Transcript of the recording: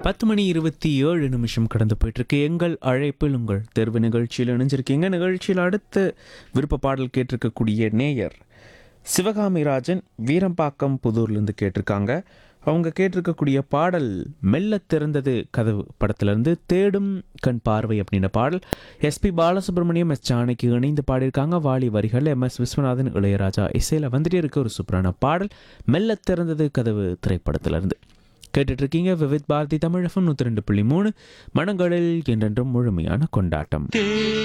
பத்து மணி இருபத்தி ஏழு நிமிஷம் கடந்து போயிட்டு இருக்கு எங்கள் அழைப்பில் உங்கள் தேர்வு நிகழ்ச்சியில் இணைஞ்சிருக்கீங்க நிகழ்ச்சியில் அடுத்து விருப்ப பாடல் கேட்டிருக்கக்கூடிய நேயர் சிவகாமி ராஜன் வீரம்பாக்கம் புதூர்லேருந்து கேட்டிருக்காங்க அவங்க கேட்டிருக்கக்கூடிய பாடல் மெல்ல திறந்தது கதவு படத்திலிருந்து தேடும் கண் பார்வை அப்படின்ற பாடல் எஸ்பி பாலசுப்ரமணியம் எஸ் ஜானகி இணைந்து பாடியிருக்காங்க வாலி வரிகள் எம் எஸ் விஸ்வநாதன் இளையராஜா இசையில் வந்துட்டே இருக்க ஒரு சூப்பரான பாடல் மெல்ல திறந்தது கதவு திரைப்படத்திலிருந்து கேட்டுட்டு இருக்கீங்க விவித் பாரதி தமிழகம் நூற்றி ரெண்டு புள்ளி மூணு மனங்களில் என்றென்றும் முழுமையான கொண்டாட்டம்